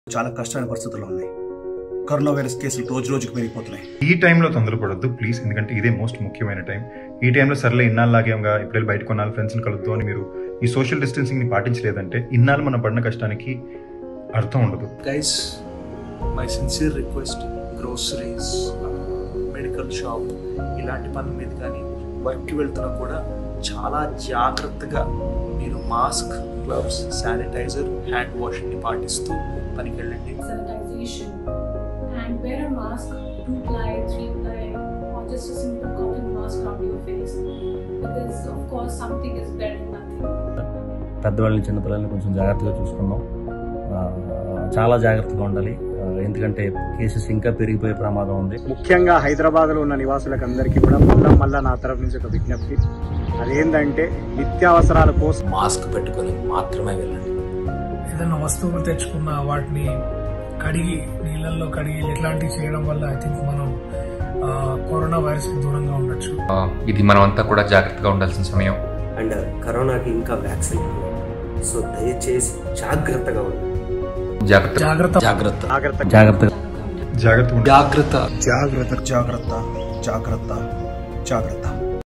చాలా కష్టమైన పరిస్థితుల్లో ఉన్నాయి కరోనా వైరస్ కేసులు రోజు రోజుకు పెరిగిపోతున్నాయి ఈ టైంలో తొందరపడద్దు ప్లీజ్ ఎందుకంటే ఇదే మోస్ట్ ముఖ్యమైన టైం ఈ టైంలో సర్లే ఇన్నాళ్ళలాగేగా ఇప్పుడు బయట కొన్నాళ్ళు ఫ్రెండ్స్ని కలుద్దాం అని మీరు ఈ సోషల్ డిస్టెన్సింగ్ని పాటించలేదంటే ఇన్నాళ్ళు మనం పడిన కష్టానికి అర్థం ఉండదు guys my sincere request groceries medical shop ఇలాంటి పనుల మీద కానీ వర్క్కి వెళ్తున్నా కూడా చాలా జాగ్రత్తగా మీరు మాస్క్ గ్లవ్స్ శానిటైజర్ హ్యాండ్ వాషింగ్ని పాటిస్తూ పనికి వెళ్ళండి sanitization and wear a mask, two ply, three ply, or just a simple cotton mask around your face. Because of course something is better than nothing. పెద్దవాళ్ళని చిన్నపిల్లల్ని కొంచెం జాగ్రత్తగా చూసుకుందాం ఆ, చాలా జాగ్రత్తగా ఉండాలి ఆ, ఎందుకంటే కేసెస్ ఇంకా పెరిగిపోయే ప్రమాదం ఉంది ముఖ్యంగా హైదరాబాద్లో ఉన్న నివాసులకు అందరికీ కూడా మళ్ళా మళ్ళా నా తరఫు నుంచి ఒక విజ్ఞప్తి అదేంటంటే నిత్యావసరాల కోసం మాస్క్ పెట్టుకొని మాత్రమే వెళ్ళండి ఏదైనా వస్తువులు తెచ్చుకున్న వాటిని కడిగి నీళ్ళల్లో కడిగి ఇట్లాంటివి చేయడం వల్ల ఐ థింక్ మనం ఆ, కరోనా వైరస్ కి దూరంగా ఉండొచ్చు ఆ, ఇది మనం అంతా కూడా జాగ్రత్తగా ఉండాల్సిన సమయం అండ్ కరోనాకి ఇంకా వ్యాక్సిన్ సో దయచేసి జాగ్రత్తగా ఉండండి జాగ్రత్త జాగ్రత్త జాగ్రత్త జాగ్రత్త జాగ్రత్తగా జాగ్రత్తగా ఉండండి. జాగ్రత్త జాగ్రత్త జాగ్రత్త జాగ్రత్త జాగ్రత్త